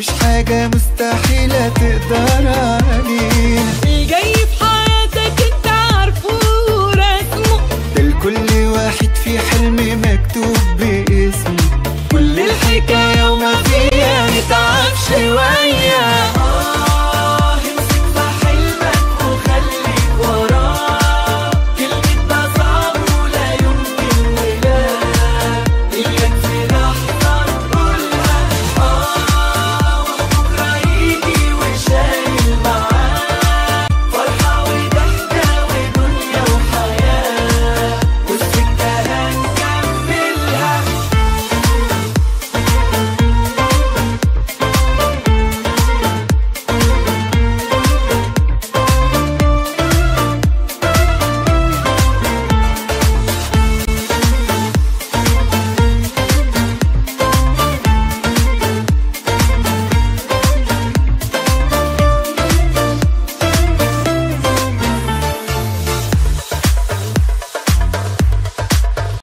مفيش حاجة مستحيلة تقدر علينا الجاي في حياتك انت عارفه رسمه ده لكل واحد في حلم مكتوب باسمه كل الحكاية وما